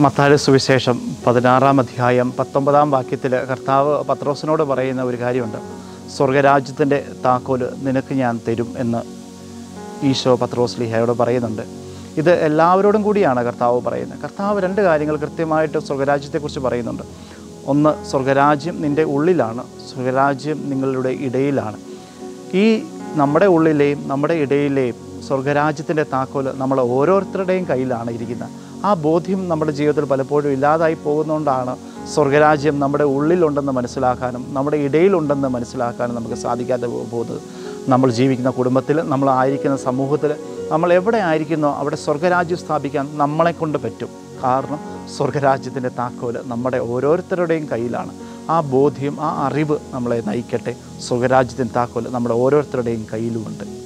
മത്താഴ സുവിശേഷം പതിനാറാം അധ്യായം പത്തൊമ്പതാം വാക്യത്തിൽ കർത്താവ് പത്രോസിനോട് പറയുന്ന ഒരു കാര്യമുണ്ട് സ്വർഗരാജ്യത്തിൻ്റെ താക്കോല് നിനക്ക് ഞാൻ തരും എന്ന് ഈശോ പത്രോസ് ലിഹയോട് പറയുന്നുണ്ട് ഇത് എല്ലാവരോടും കൂടിയാണ് കർത്താവ് പറയുന്നത് കർത്താവ് രണ്ട് കാര്യങ്ങൾ കൃത്യമായിട്ട് സ്വർഗരാജ്യത്തെക്കുറിച്ച് പറയുന്നുണ്ട് ഒന്ന് സ്വർഗരാജ്യം നിൻ്റെ ഉള്ളിലാണ് സ്വർഗരാജ്യം നിങ്ങളുടെ ഇടയിലാണ് ഈ നമ്മുടെ ഉള്ളിലെയും നമ്മുടെ ഇടയിലെയും സ്വർഗരാജ്യത്തിൻ്റെ താക്കോല് നമ്മൾ ഓരോരുത്തരുടെയും കയ്യിലാണ് ഇരിക്കുന്നത് ആ ബോധ്യം നമ്മുടെ ജീവിതത്തിൽ പലപ്പോഴും ഇല്ലാതായി പോകുന്നതുകൊണ്ടാണ് സ്വർഗരാജ്യം നമ്മുടെ ഉള്ളിലുണ്ടെന്ന് മനസ്സിലാക്കാനും നമ്മുടെ ഇടയിലുണ്ടെന്ന് മനസ്സിലാക്കാനും നമുക്ക് സാധിക്കാതെ പോ- പോകുന്നത് നമ്മൾ ജീവിക്കുന്ന കുടുംബത്തിൽ നമ്മൾ ആയിരിക്കുന്ന സമൂഹത്തിൽ നമ്മൾ എവിടെ ആയിരിക്കുന്നോ അവിടെ സ്വർഗരാജ്യം സ്ഥാപിക്കാൻ നമ്മളെ കൊണ്ട് പറ്റും കാരണം സ്വർഗരാജ്യത്തിൻ്റെ താക്കോല് നമ്മുടെ ഓരോരുത്തരുടെയും കയ്യിലാണ് ആ ബോധ്യം ആ അറിവ് നമ്മളെ നയിക്കട്ടെ സ്വർഗരാജ്യത്തിൻ്റെ താക്കോല് നമ്മുടെ ഓരോരുത്തരുടെയും കയ്യിലുമുണ്ട്